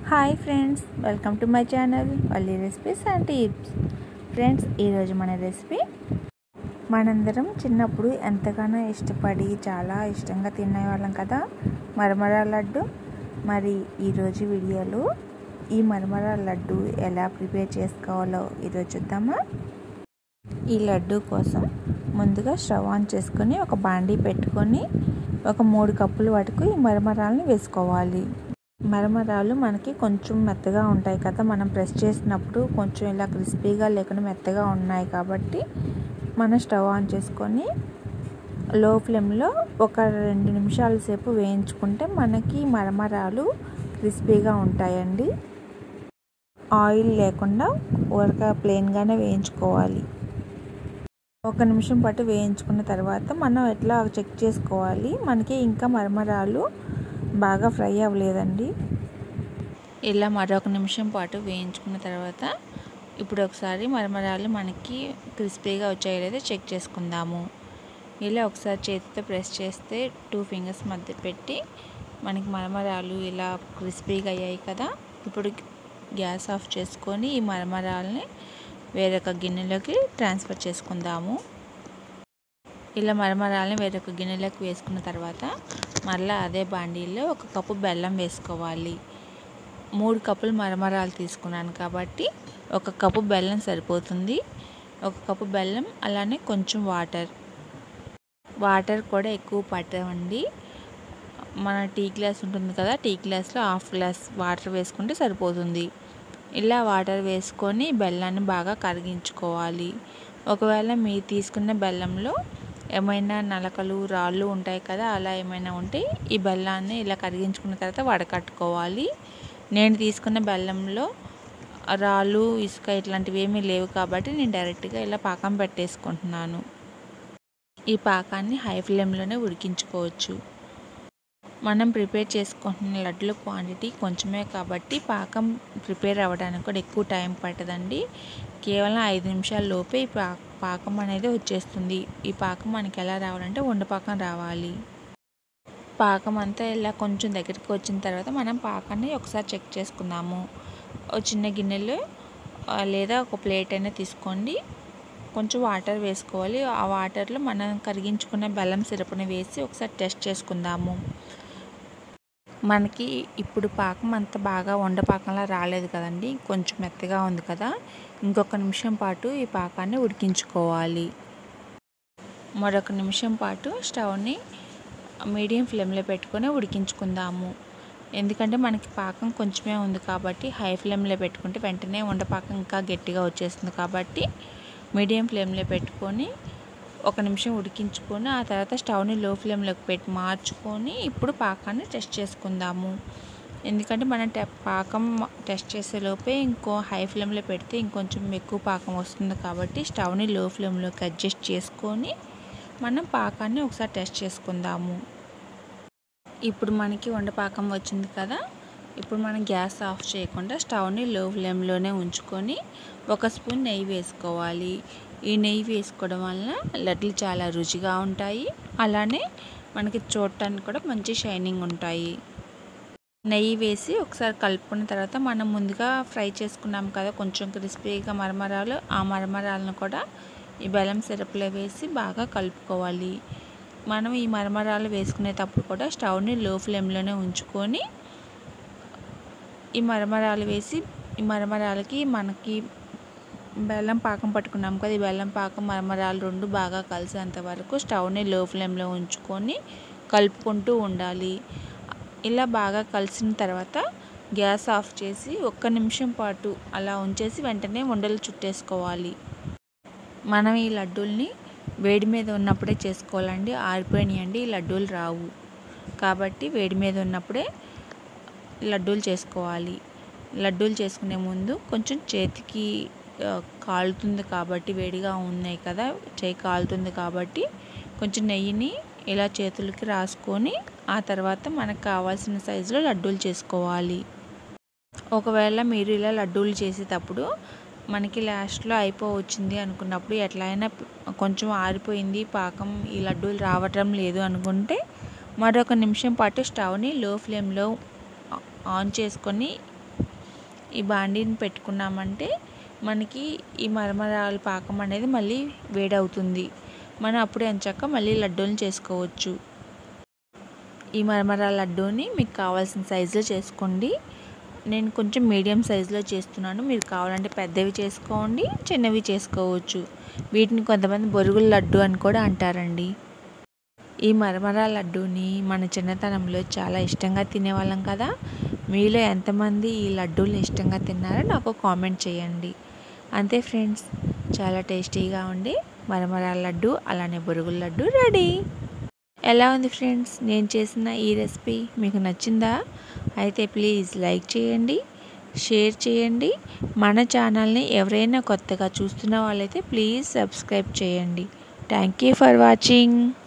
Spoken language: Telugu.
hi friends welcome to my channel Valli recipes and tips friends ఈరోజు మన రెసిపీ మనందరం చిన్నప్పుడు ఎంతగానో ఇష్టపడి చాలా ఇష్టంగా తినేవాళ్ళం కదా మరమరా లడ్డు మరి ఈరోజు వీడియోలో ఈ మరమరా లడ్డు ఎలా ప్రిపేర్ చేసుకోవాలో ఈరోజు చూద్దామా ఈ లడ్డు కోసం ముందుగా స్టవ్ ఆన్ చేసుకొని ఒక బాండీ పెట్టుకొని ఒక మూడు కప్పుల వరకు ఈ మరమరాలను వేసుకోవాలి మరమరాలు మనకి కొంచెం మెత్తగా ఉంటాయి కదా మనం ప్రెస్ చేసినప్పుడు కొంచెం ఇలా క్రిస్పీగా లేకుండా మెత్తగా ఉన్నాయి కాబట్టి మనం స్టవ్ ఆన్ చేసుకొని లో ఫ్లేమ్లో ఒక రెండు నిమిషాల సేపు వేయించుకుంటే మనకి మరమరాలు క్రిస్పీగా ఉంటాయండి ఆయిల్ లేకుండా ఊరక ప్లెయిన్గానే వేయించుకోవాలి ఒక నిమిషం పాటు వేయించుకున్న తర్వాత మనం ఎట్లా చెక్ చేసుకోవాలి మనకి ఇంకా మరమరాలు బాగా ఫ్రై అవ్వలేదండి ఇలా మరొక నిమిషం పాటు వేయించుకున్న తర్వాత ఇప్పుడు ఒకసారి మరమరాలు మనకి క్రిస్పీగా వచ్చాయో లేదో చెక్ చేసుకుందాము ఇలా ఒకసారి చేతితో ప్రెస్ చేస్తే టూ ఫింగర్స్ మధ్య పెట్టి మనకి మరమరాలు ఇలా క్రిస్పీగా అయ్యాయి కదా ఇప్పుడు గ్యాస్ ఆఫ్ చేసుకొని ఈ మరమరాలని వేరొక గిన్నెలోకి ట్రాన్స్ఫర్ చేసుకుందాము ఇలా మరమరాలని వేరొక గిన్నెలోకి వేసుకున్న తర్వాత మళ్ళీ అదే బాండీలో ఒక కప్పు బెల్లం వేసుకోవాలి మూడు కప్పులు మరమరాలు తీసుకున్నాను కాబట్టి ఒక కప్పు బెల్లం సరిపోతుంది ఒక కప్పు బెల్లం అలానే కొంచెం వాటర్ వాటర్ కూడా ఎక్కువ పట్టవండి మన టీ గ్లాస్ ఉంటుంది కదా టీ గ్లాస్లో హాఫ్ గ్లాస్ వాటర్ వేసుకుంటే సరిపోతుంది ఇలా వాటర్ వేసుకొని బెల్లాన్ని బాగా కరిగించుకోవాలి ఒకవేళ మీరు తీసుకున్న బెల్లంలో ఏమైనా నలకలు రాళ్ళు ఉంటాయి కదా అలా ఏమైనా ఉంటే ఈ బెల్లాన్ని ఇలా కరిగించుకున్న తర్వాత వడకట్టుకోవాలి నేను తీసుకున్న బెల్లంలో రాళ్ళు ఇసుక ఇట్లాంటివి ఏమీ లేవు కాబట్టి నేను డైరెక్ట్గా ఇలా పాకం పెట్టేసుకుంటున్నాను ఈ పాకాన్ని హై ఫ్లేమ్లోనే ఉడికించుకోవచ్చు మనం ప్రిపేర్ చేసుకుంటున్న లడ్డుల క్వాంటిటీ కొంచెమే కాబట్టి పాకం ప్రిపేర్ అవ్వడానికి కూడా ఎక్కువ టైం పట్టదండి కేవలం ఐదు నిమిషాల లోపే ఈ పా పాకం అనేది వచ్చేస్తుంది ఈ పాకం మనకి ఎలా రావాలంటే ఉండపాకం రావాలి పాకం అంతా ఇలా కొంచెం దగ్గరికి వచ్చిన తర్వాత మనం పాకాన్ని ఒకసారి చెక్ చేసుకుందాము ఒక చిన్న గిన్నెలో లేదా ఒక ప్లేట్ అయినా తీసుకోండి కొంచెం వాటర్ వేసుకోవాలి ఆ వాటర్లో మనం కరిగించుకున్న బెల్లం సిరప్ని వేసి ఒకసారి టెస్ట్ చేసుకుందాము మనకి ఇప్పుడు పాకం అంత బాగా వండపాకంలా రాలేదు కదండి కొంచెం మెత్తగా ఉంది కదా ఇంకొక నిమిషం పాటు ఈ పాకాన్ని ఉడికించుకోవాలి మరొక నిమిషం పాటు స్టవ్ని మీడియం ఫ్లేమ్లో పెట్టుకొని ఉడికించుకుందాము ఎందుకంటే మనకి పాకం కొంచెమే ఉంది కాబట్టి హై ఫ్లేమ్లో పెట్టుకుంటే వెంటనే వండపాకం ఇంకా గట్టిగా వచ్చేస్తుంది కాబట్టి మీడియం ఫ్లేమ్లో పెట్టుకొని ఒక నిమిషం ఉడికించుకొని ఆ తర్వాత స్టవ్ని లో ఫ్లేమ్లోకి పెట్టి మార్చుకొని ఇప్పుడు పాకాన్ని టెస్ట్ చేసుకుందాము ఎందుకంటే మనం పాకం టెస్ట్ చేసే లోపే ఇంకో హై ఫ్లేమ్లో పెడితే ఇంకొంచెం ఎక్కువ పాకం వస్తుంది కాబట్టి స్టవ్ని లో ఫ్లేమ్లోకి అడ్జస్ట్ చేసుకొని మనం పాకాన్ని ఒకసారి టెస్ట్ చేసుకుందాము ఇప్పుడు మనకి వండపాకం వచ్చింది కదా ఇప్పుడు మనం గ్యాస్ ఆఫ్ చేయకుండా స్టవ్ని లో ఫ్లేమ్లోనే ఉంచుకొని ఒక స్పూన్ నెయ్యి వేసుకోవాలి ఈ నెయ్యి వేసుకోవడం వలన లడ్లు చాలా రుచిగా ఉంటాయి అలానే మనకి చూడటానికి కూడా మంచి షైనింగ్ ఉంటాయి నెయ్యి వేసి ఒకసారి కలుపుకున్న తర్వాత మనం ముందుగా ఫ్రై చేసుకున్నాం కదా కొంచెం క్రిస్పీగా మరమరాలు ఆ మరమరాలను కూడా ఈ బెల్లం సిరప్లో వేసి బాగా కలుపుకోవాలి మనం ఈ మరమరాలు వేసుకునేటప్పుడు కూడా స్టవ్ని లో ఫ్లేమ్లోనే ఉంచుకొని ఈ మరమరాలు వేసి ఈ మరమరాలకి మనకి బెల్లం పాకం పట్టుకున్నాం కదా ఈ బెల్లం పాకం మరమరాలు రెండు బాగా కలిసేంత వరకు స్టవ్ని లో ఫ్లేమ్లో ఉంచుకొని కలుపుకుంటూ ఉండాలి ఇలా బాగా కలిసిన తర్వాత గ్యాస్ ఆఫ్ చేసి ఒక్క నిమిషం పాటు అలా ఉంచేసి వెంటనే ఉండలు చుట్టేసుకోవాలి మనం ఈ లడ్డూల్ని వేడి మీద ఉన్నప్పుడే చేసుకోవాలండి ఆరిపోయినాయండి ఈ లడ్డూలు రావు కాబట్టి వేడి మీద ఉన్నప్పుడే లడ్డూలు చేసుకోవాలి లడ్డూలు చేసుకునే ముందు కొంచెం చేతికి కాలుతుంది కాబట్టి వేడిగా ఉన్నాయి కదా చేయి కాలుతుంది కాబట్టి కొంచెం నెయ్యిని ఇలా చేతులకి రాసుకొని ఆ తర్వాత మనకు కావాల్సిన సైజులో లడ్డూలు చేసుకోవాలి ఒకవేళ మీరు ఇలా లడ్డూలు చేసేటప్పుడు మనకి లాస్ట్లో అయిపోవచ్చింది అనుకున్నప్పుడు ఎట్లయినా కొంచెం ఆరిపోయింది పాకం ఈ లడ్డూలు రావటం లేదు అనుకుంటే మరొక నిమిషం పాటు స్టవ్ని లో ఫ్లేమ్లో ఆన్ చేసుకొని ఈ బాండీని పెట్టుకున్నామంటే మనకి ఈ మరమరాల పాకం అనేది మళ్ళీ వేడవుతుంది మనం అప్పుడు ఎంచక్క మళ్ళీ లడ్డూలు చేసుకోవచ్చు ఈ మరమరాల లడ్డూని మీకు కావాల్సిన సైజులో చేసుకోండి నేను కొంచెం మీడియం సైజులో చేస్తున్నాను మీరు కావాలంటే పెద్దవి చేసుకోండి చిన్నవి చేసుకోవచ్చు వీటిని కొంతమంది బొరుగుల లడ్డు అని కూడా అంటారండి ఈ మరమరా లడ్డూని మన చిన్నతనంలో చాలా ఇష్టంగా తినేవాళ్ళం కదా మీలో ఎంతమంది ఈ లడ్డూలు ఇష్టంగా తిన్నారో నాకు కామెంట్ చేయండి అంతే ఫ్రెండ్స్ చాలా టేస్టీగా ఉండి మరమరాల లడ్డు అలానే బొరుగుల లడ్డు రెడీ ఎలా ఉంది ఫ్రెండ్స్ నేను చేసిన ఈ రెసిపీ మీకు నచ్చిందా అయితే ప్లీజ్ లైక్ చేయండి షేర్ చేయండి మన ఛానల్ని ఎవరైనా కొత్తగా చూస్తున్న వాళ్ళైతే ప్లీజ్ సబ్స్క్రైబ్ చేయండి థ్యాంక్ యూ ఫర్ వాచింగ్